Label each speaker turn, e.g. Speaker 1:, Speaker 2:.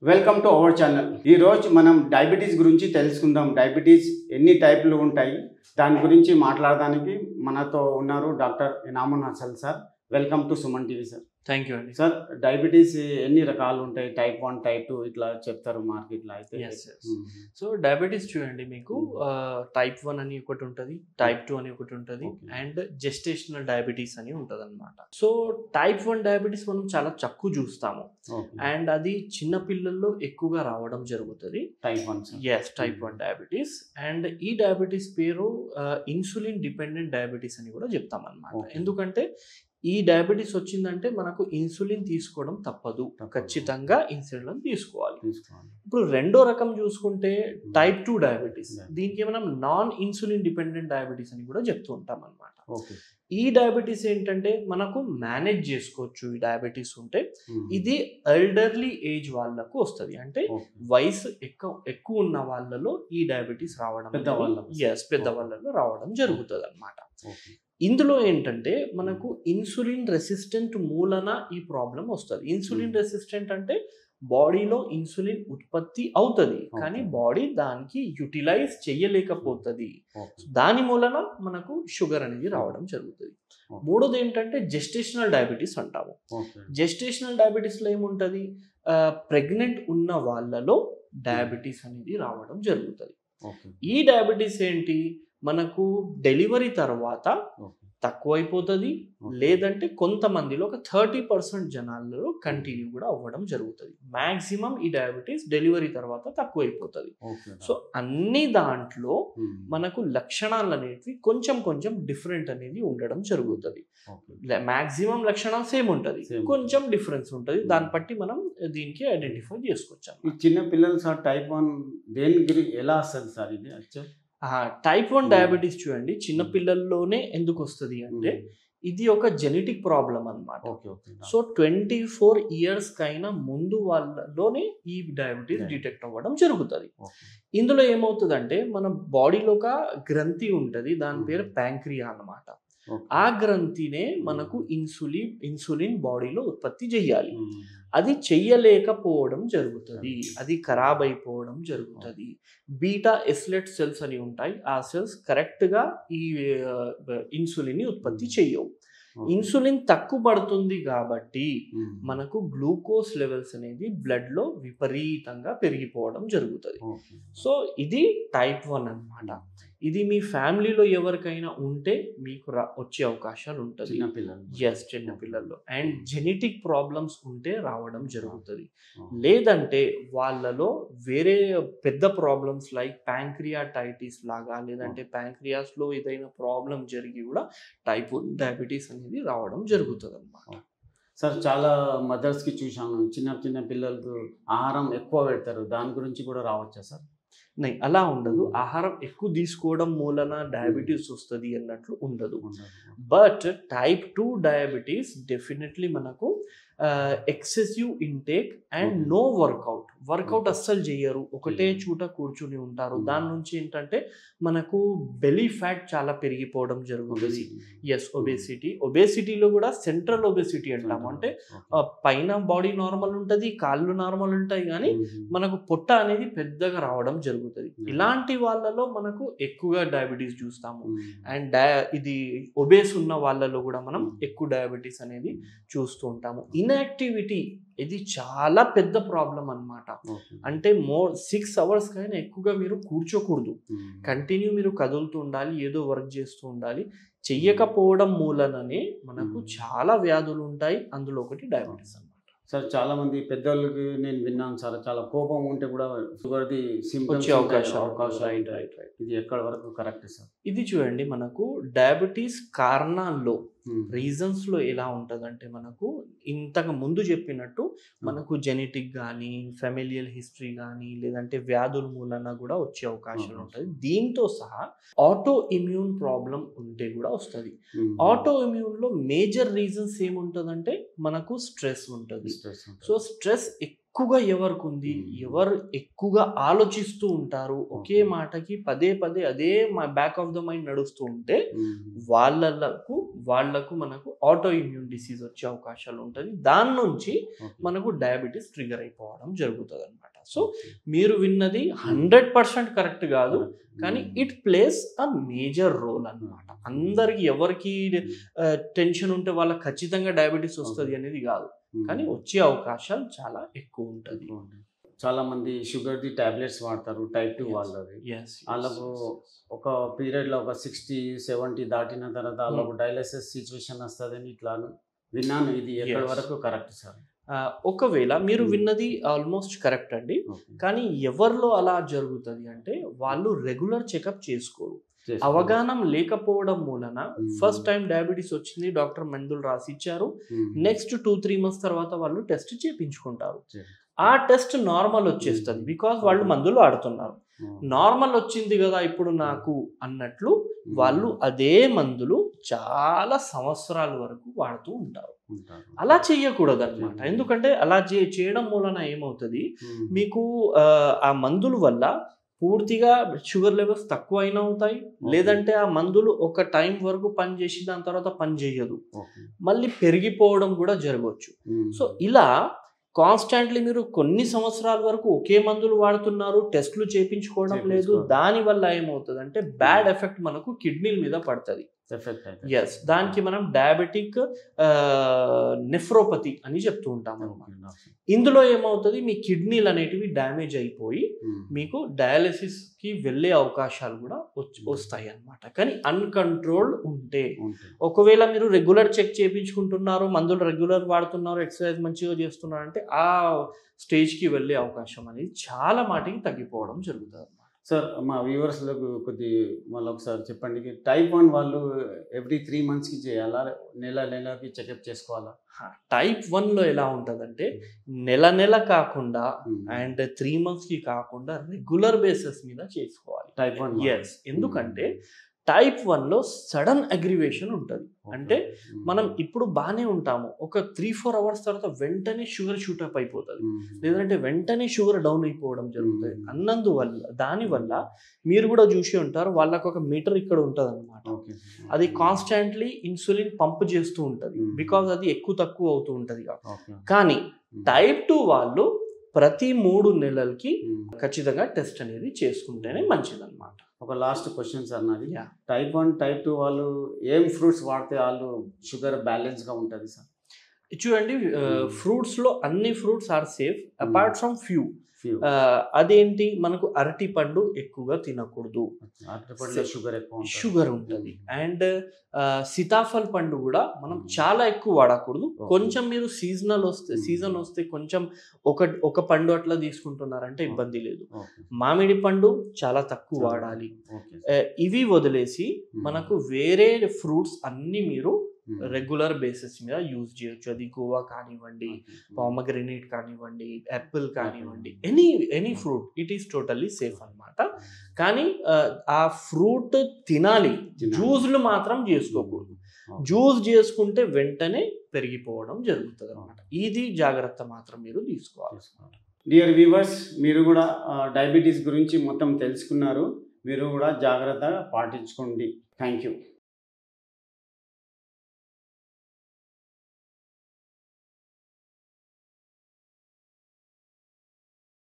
Speaker 1: Welcome to our channel ఈ రోజు మనం డయాబెటీస్ గురించి తెలుసుకుందాం డయాబెటీస్ ఎన్ని టైపులు ఉంటాయి దాని గురించి మాట్లాడడానికి మనతో ఉన్నారు doctor Inamul Hasan sir welcome to Suman TV sir
Speaker 2: thank you అండి
Speaker 1: సార్ డయాబెటీస్ ఎన్ని రకాలు ఉంటాయి టైప్ వన్ టైప్ టూ ఇట్లా చెప్తారు మార్కెట్లో అయితే
Speaker 2: Yes, yes.
Speaker 1: Hmm.
Speaker 2: So diabetes చూడండి మీకు టైప్ వన్ అని ఒకటి ఉంటుంది టైప్ టూ అని ఒకటి ఉంటుంది
Speaker 1: Okay.
Speaker 2: అండ్ జెస్టేషనల్ డయాబెటీస్ అని ఉంటుంది అనమాట సో టైప్ వన్ డయాబెటీస్ మనం చాలా తక్కువ చూస్తాము
Speaker 1: ఓకే
Speaker 2: అండ్ అది చిన్న పిల్లల్లో ఎక్కువగా రావడం జరుగుతుంది
Speaker 1: type one sir
Speaker 2: yes type one diabetes and ఈ డయాబెటీస్ పేరు ఇన్సులిన్ డిపెండెంట్ డయాబెటీస్ అని కూడా చెప్తాం అనమాట
Speaker 1: Okay.
Speaker 2: ఎందుకంటే ఈ డయాబెటీస్ వచ్చిందంటే మనకు ఇన్సులిన్ తీసుకోవడం తప్పదు
Speaker 1: తప్పదు.
Speaker 2: ఖచ్చితంగా ఇన్సులిన్ తీసుకోవాలి
Speaker 1: తీసుకోవాలి
Speaker 2: ఇప్పుడు రెండో రకం చూసుకుంటే టైప్ టూ డయాబెటీస్
Speaker 1: Yeah.
Speaker 2: దీనికి మనం నాన్ ఇన్సులిన్ డిపెండెంట్ డయాబెటీస్ అని కూడా చెప్తూ ఉంటాం అనమాట
Speaker 1: ఓకే
Speaker 2: ఈ డయాబెటీస్ ఏంటంటే మనకు మేనేజ్ చేసుకోవచ్చు ఈ డయాబెటీస్ ఉంటే
Speaker 1: మ్మ్.
Speaker 2: ఇది ఎల్డర్లీ ఏజ్ వాళ్ళకు వస్తుంది అంటే
Speaker 1: ఓకే.
Speaker 2: వయసు ఎక్కువ ఎక్కువ ఉన్న వాళ్ళలో ఈ డయాబెటీస్ రావడం
Speaker 1: పెద్దవాళ్ళకు.
Speaker 2: ఎస్ పెద్దవాళ్ళలో రావడం జరుగుతుంది అనమాట
Speaker 1: ఓకే.
Speaker 2: ఇందులో ఏంటంటే మనకు ఇన్సులిన్ రెసిస్టెంట్ మూలన ఈ ప్రాబ్లం వస్తుంది ఇన్సులిన్
Speaker 1: Hmm.
Speaker 2: రెసిస్టెంట్ అంటే బాడీలో ఇన్సులిన్ ఉత్పత్తి అవుతుంది
Speaker 1: Okay.
Speaker 2: కానీ బాడీ దానికి యూటిలైజ్ చేయలేకపోతుంది
Speaker 1: ఓకే.
Speaker 2: దాని మూలన మనకు షుగర్ అనేది రావడం జరుగుతుంది
Speaker 1: Okay.
Speaker 2: మూడోది ఏంటంటే జెస్టేషనల్ డయాబెటీస్ అంటాము
Speaker 1: ఓకే.
Speaker 2: జెస్టేషనల్ డయాబెటీస్లో ఏముంటుంది ప్రెగ్నెంట్ ఉన్న వాళ్ళలో డయాబెటీస్ అనేది రావడం జరుగుతుంది
Speaker 1: ఓకే.
Speaker 2: ఈ డయాబెటీస్ ఏంటి మనకు డెలివరీ తర్వాత
Speaker 1: ఓకే.
Speaker 2: తక్కువైపోతుంది
Speaker 1: ఓకే.
Speaker 2: లేదంటే కొంతమందిలో ఒక థర్టీ పర్సెంట్ జనాల్లో కంటిన్యూ కూడా అవ్వడం జరుగుతుంది మాక్సిమం ఈ డయాబెటీస్ డెలివరీ తర్వాత తక్కువైపోతుంది
Speaker 1: ఓకే.
Speaker 2: సో అన్ని దాంట్లో
Speaker 1: మ్మ్.
Speaker 2: మనకు లక్షణాలు అనేవి కొంచెం కొంచెం డిఫరెంట్ అనేది ఉండడం జరుగుతుంది
Speaker 1: ఓకే.
Speaker 2: మాక్సిమం లక్షణాలు సేమ్ ఉంటుంది
Speaker 1: Same.
Speaker 2: కొంచెం డిఫరెన్స్ ఉంటుంది దాన్ని బట్టి మనం దీనికి ఐడెంటిఫై చేసుకోవచ్చు
Speaker 1: ఈ చిన్న పిల్లలు సార్ టైప్ వన్ దేని గురించి ఎలా వస్తుంది సార్ ఇది actual
Speaker 2: type one
Speaker 1: Hmm.
Speaker 2: Diabetes చూడండి చిన్న పిల్లల్లోనే ఎందుకు వస్తుంది అంటే ఇది ఒక జెనెటిక్ ప్రాబ్లం అన్నమాట
Speaker 1: okay okay
Speaker 2: so twenty four years కైనా ముందు వాళ్ళలోనే ఈ డయాబెటీస్
Speaker 1: Yeah.
Speaker 2: డిటెక్ట్ అవ్వడం జరుగుతుంది
Speaker 1: ఓకే.
Speaker 2: ఇందులో ఏమవుతుందంటే మన బాడీలో ఒక గ్రంథి ఉంటుంది దాని
Speaker 1: Hmm.
Speaker 2: పేరు ప్యాంక్రియా అన్నమాట
Speaker 1: ఓకే.
Speaker 2: ఆ గ్రంథినే మనకు ఇన్సులిన్ ఇన్సులిన్ బాడీలో ఉత్పత్తి చేయాలి
Speaker 1: మ్మ్.
Speaker 2: అది చెయ్యలేకపోవడం జరుగుతుంది అది ఖరాబ్ అయిపోవడం జరుగుతుంది బీటా ఎస్లెట్ సెల్స్ అని ఉంటాయి ఆ సెల్స్ కరెక్ట్గా ఈ ఇన్సులిన్ ని ఉత్పత్తి చెయ్యవు
Speaker 1: ఓకే.
Speaker 2: ఇన్సులిన్ తక్కువ పడుతుంది కాబట్టి
Speaker 1: మ్మ్.
Speaker 2: మనకు గ్లూకోజ్ లెవెల్స్ అనేది బ్లడ్ లో విపరీతంగా పెరిగిపోవడం జరుగుతుంది
Speaker 1: ఓకే.
Speaker 2: సో ఇది టైప్ వన్ అన్నమాట ఇది మీ ఫ్యామిలీలో ఎవరికైనా ఉంటే మీకు రా వచ్చే అవకాశాలు ఉంటుంది
Speaker 1: చిన్న పిల్లలు
Speaker 2: ఎస్ చిన్న పిల్లల్లో అండ్ జెనెటిక్ ప్రాబ్లమ్స్ ఉంటే రావడం జరుగుతుంది
Speaker 1: ఓకే.
Speaker 2: లేదంటే వాళ్ళలో వేరే పెద్ద ప్రాబ్లమ్స్ లైక్ ప్యాంక్రియాటైటిస్ లాగా లేదంటే pancreas లో ఏదైనా ప్రాబ్లం జరిగి కూడా టైప్ వన్ డయాబెటీస్ అనేది రావడం జరుగుతుంది అనమాట
Speaker 1: సార్ చాలా మదర్స్ కి చూశాను చిన్న చిన్న పిల్లలకు ఆహారం ఎక్కువ పెడతారు దాని గురించి కూడా రావచ్చా సార్
Speaker 2: అలా ఉండదు ఆహారం ఎక్కువ తీసుకోవడం మూలన డయాబెటీస్ వస్తుంది అన్నట్లు ఉండదు but type two diabetes definitely మనకు excessive intake and
Speaker 1: Okay.
Speaker 2: No workout workout అస్సలు చేయరు ఒకటే
Speaker 1: చేయరు.
Speaker 2: చూట కూర్చుని ఉంటారు
Speaker 1: Hmm.
Speaker 2: దాని నుంచి ఏంటంటే మనకు బెలీ ఫ్యాట్ చాలా పెరిగిపోవడం జరుగుతుంది ఎస్ ఒబేసిటీ ఒబేసిటీలో కూడా సెంట్రల్ ఒబేసిటీ అంటాము అంటే ఆ, పైన బాడీ నార్మల్ ఉంటుంది కాళ్ళు నార్మల్ ఉంటాయి కానీ మనకు పొట్ట అనేది పెద్దగా రావడం జరుగుతుంది
Speaker 1: Hmm.
Speaker 2: ఇలాంటి వాళ్ళలో మనకు ఎక్కువగా డయాబెటీస్ చూస్తాము అండ్ డయా ఇది ఒబేస్ ఉన్న వాళ్ళలో కూడా మనం
Speaker 1: Hmm.
Speaker 2: ఎక్కువ డయాబెటీస్ అనేది చూస్తూ ఉంటాము ఇన్యాక్టివిటీ ఇది చాలా పెద్ద ప్రాబ్లం అన్నమాట అంటే మోర్ సిక్స్ అవర్స్ కైనా ఎక్కువగా మీరు కూర్చోకూడదు కంటిన్యూ మీరు కదులుతూ ఉండాలి ఏదో వర్క్ చేస్తూ ఉండాలి చెయ్యకపోవడం మూలననే మనకు
Speaker 1: Hmm.
Speaker 2: చాలా వ్యాధులు ఉంటాయి అందులో ఒకటి డయాబెటీస్ అన్నమాట
Speaker 1: సార్ చాలా మంది పెద్దోళ్ళకి నేను విన్నాను సార్ చాలా కోపం ఉంటే కూడా షుగర్ది సింప్టమ్స్
Speaker 2: వచ్చే అవకాశం
Speaker 1: అవకాశాలు
Speaker 2: రైట్
Speaker 1: ఉంటాయి.
Speaker 2: రైట్ రైట్
Speaker 1: ఇది ఎక్కడ వరకు కరెక్ట్ సార్
Speaker 2: ఇది చూడండి మనకు డయాబెటీస్ కారణాల్లో రీజన్స్ లో ఎలా ఉంటుందంటే మనకు ఇంతకు ముందు చెప్పినట్టు మనకు జెనెటిక్ కానీ ఫెమిలియల్ హిస్టరీ కానీ లేదంటే వ్యాధుల మూలన కూడా వచ్చే అవకాశాలు
Speaker 1: Okay.
Speaker 2: ఉంటుంది దీంతో సహా ఆటో ఇమ్యూన్ ప్రాబ్లం ఉంటే కూడా వస్తుంది ఆటో ఇమ్యూన్ లో మేజర్ రీజన్స్ ఏముంటుందంటే మనకు స్ట్రెస్ ఉంటుంది సో స్ట్రెస్ ఎక్కువగా ఎవరికి ఉంది ఎవరు ఎక్కువగా ఆలోచిస్తూ ఉంటారు ఒకే మాటకి పదే పదే అదే మా బ్యాక్ ఆఫ్ ద మైండ్ నడుస్తూ ఉంటే వాళ్ళకు వాళ్ళకు మనకు ఆటో ఇమ్యూన్ డిసీజ్ వచ్చే అవకాశాలు ఉంటుంది దాని నుంచి మనకు డయాబెటీస్ ట్రిగర్ అయిపోవడం జరుగుతుంది అనమాట సో మీరు విన్నది హండ్రెడ్ పర్సెంట్ కరెక్ట్ కాదు కానీ it plays a major role అన్నమాట అందరికి ఎవరికి టెన్షన్ ఉంటే వాళ్ళకి ఖచ్చితంగా డయాబెటీస్ వస్తుంది అనేది కాదు కానీ వచ్చే అవకాశాలు చాలా ఎక్కువ ఉంటుంది
Speaker 1: చాలా మంది షుగర్ ది టాబ్లెట్స్ వాడతారు టైప్ టూ
Speaker 2: Yes.
Speaker 1: వాళ్ళది
Speaker 2: ఎస్
Speaker 1: వాళ్ళకు ఒక పీరియడ్ లో ఒక సిక్స్టీ సెవెంటీ దాటిన తర్వాత వాళ్ళకు డయాలసిస్ సిచ్యువేషన్ వస్తుందని ఇట్లా విన్నాను ఇది ఎక్కడి
Speaker 2: Yes.
Speaker 1: వరకు కరెక్ట్ సార్
Speaker 2: ఒకవేళ మీరు
Speaker 1: Hmm.
Speaker 2: విన్నది ఆల్మోస్ట్ కరెక్ట్ అండి కానీ ఎవరిలో అలా జరుగుతుంది అంటే వాళ్ళు రెగ్యులర్ చెకప్ చేసుకోరు అవగాహన లేకపోవడం మూలన
Speaker 1: Hmm.
Speaker 2: ఫస్ట్ టైం డయాబెటీస్ వచ్చింది డాక్టర్ మందులు రాసి ఇచ్చారు నెక్స్ట్ టూ త్రీ మంత్స్ తర్వాత వాళ్ళు టెస్ట్ చేయించుకుంటారు
Speaker 1: Sure.
Speaker 2: ఆ టెస్ట్ నార్మల్ వచ్చేస్తుంది బికాస్ వాళ్ళు మందులు ఆడుతున్నారు నార్మల్ వచ్చింది కదా ఇప్పుడు నాకు అన్నట్లు వాళ్ళు అదే మందులు చాలా సంవత్సరాల వరకు వాడుతూ ఉంటారు అలా చేయకూడదు అనమాట
Speaker 1: Hmm.
Speaker 2: ఎందుకంటే అలా చే- చేయడం మూలన ఏమవుతుంది మీకు ఆ, ఆ మందుల వల్ల పూర్తిగా షుగర్ లెవెల్స్ తక్కువ అయినా అవుతాయి లేదంటే ఆ మందులు ఒక టైం వరకు పని చేసి దాని తర్వాత పని చేయదు మళ్ళీ పెరిగిపోవడం కూడా జరగవచ్చు సో ఇలా కాన్స్టాంట్లీ మీరు కొన్ని సంవత్సరాల వరకు ఒకే మందులు వాడుతున్నారు టెస్ట్లు చేపించుకోవడం లేదు
Speaker 1: చేపించుకోవడం.
Speaker 2: దాని వల్ల ఏమవుతుంది అంటే బ్యాడ్ ఎఫెక్ట్ మనకు కిడ్నీల మీద పడుతుంది
Speaker 1: ఎఫెక్ట్ అయితే
Speaker 2: ఎస్ దానికి మనం డయాబెటిక్ నెఫ్రోపతి అని చెప్తూ ఉంటాం అనమాట ఇందులో ఏమవుతుంది మీ కిడ్నీలు అనేటివి డ్యామేజ్ అయిపోయి మీకు డయాలసిస్ కి వెళ్ళే అవకాశాలు కూడా వచ్చి- వస్తాయి అన్నమాట కానీ అన్కంట్రోల్డ్ ఉంటే ఒకవేళ మీరు రెగ్యులర్ చెక్ చేయించుకుంటున్నారు మందులు రెగ్యులర్ వాడుతున్నారు ఎక్సర్సైజ్ మంచిగా చేస్తున్నారు అంటే ఆ స్టేజ్కి వెళ్ళే అవకాశం అనేది చాలా మాటికి తగ్గిపోవడం జరుగుతుంది అన్నమాట
Speaker 1: సార్ మా వ్యూవర్స్లకు కొద్ది మళ్ళీ ఒకసారి చెప్పండి టైప్ వన్ వాళ్ళు ఎవ్రీ త్రీ మంత్స్కి చేయాలా నెల నెలకి చెకప్ చేసుకోవాలా
Speaker 2: టైప్ వన్లో ఎలా ఉంటుందంటే నెల నెల కాకుండా అండ్ త్రీ మంత్స్కి కాకుండా రెగ్యులర్ బేసిస్ మీద చేసుకోవాలి
Speaker 1: టైప్ వన్
Speaker 2: ఎస్ ఎందుకంటే టైప్ వన్లో సడన్ అగ్రివేషన్ ఉంటుంది అంటే మనం ఇప్పుడు బాగానే ఉంటాము ఒక త్రీ ఫోర్ అవర్స్ తర్వాత వెంటనే షుగర్ షూటప్ అయిపోతుంది లేదంటే వెంటనే షుగర్ డౌన్ అయిపోవడం జరుగుతుంది
Speaker 1: Hmm.
Speaker 2: అన్నందువల్ల దానివల్ల మీరు కూడా చూసి ఉంటారు వాళ్ళకు ఒక మీటర్ ఇక్కడ ఉంటుంది అనమాట అది కాన్స్టాంట్లీ ఇన్సులిన్ పంప్ చేస్తూ ఉంటుంది
Speaker 1: Hmm.
Speaker 2: బికాజ్ అది ఎక్కువ తక్కువ అవుతూ ఉంటుంది కాబట్టి. కానీ టైప్ టూ వాళ్ళు ప్రతి మూడు నెలలకి ఖచ్చితంగా టెస్ట్ అనేది చేసుకుంటేనే మంచిదన్నమాట
Speaker 1: ఒక లాస్ట్ క్వశ్చన్ సార్ నాది
Speaker 2: Yeah.
Speaker 1: Type one type two వాళ్ళు ఏం ఫ్రూట్స్ వాడితే వాళ్ళు షుగర్ బ్యాలెన్స్ గా ఉంటుంది సార్
Speaker 2: చూడండి
Speaker 1: Hmm.
Speaker 2: ఫ్రూట్స్ లో అన్ని fruits are safe apart from few
Speaker 1: few
Speaker 2: అదేంటి మనకు అరటి పండు ఎక్కువగా తినకూడదు
Speaker 1: అరటిపండులో షుగర్ ఎక్కువ ఉంటుంది.
Speaker 2: షుగర్ ఉంటుంది అండ్ సీతాఫల్ పండు కూడా మనం చాలా ఎక్కువ వాడకూడదు
Speaker 1: Okay.
Speaker 2: కొంచెం మీరు సీజనల్ వస్తే
Speaker 1: Hmm.
Speaker 2: సీజన్ వస్తే కొంచెం ఒక ఒక పండు అట్లా తీసుకుంటున్నారంటే ఇబ్బంది లేదు
Speaker 1: ఓకే
Speaker 2: మామిడి పండు చాలా తక్కువ వాడాలి
Speaker 1: ఓకే
Speaker 2: ఆ, ఇవి వదిలేసి మనకు వేరే ఫ్రూట్స్ అన్ని మీరు రెగ్యులర్ బేసిస్ మీద యూజ్ చేయొచ్చు అది గోవా కానివ్వండి పామగ్రెనేట్ కానివ్వండి యాపిల్ కానివ్వండి any any fruit it is totally safe అన్నమాట కానీ ఆ, ఆ ఫ్రూట్ తినాలి
Speaker 1: తినాలి.
Speaker 2: జ్యూస్లు మాత్రం చేసుకోకూడదు జ్యూస్ చేసుకుంటే వెంటనే పెరిగిపోవడం జరుగుతుంది అనమాట ఇది జాగ్రత్త మాత్రం మీరు తీసుకోవాలి
Speaker 1: డియర్ వ్యూవర్స్ మీరు కూడా డయాబెటీస్ గురించి మొత్తం తెలుసుకున్నారు మీరు కూడా జాగ్రత్తగా పాటించుకోండి థ్యాంక్ యూ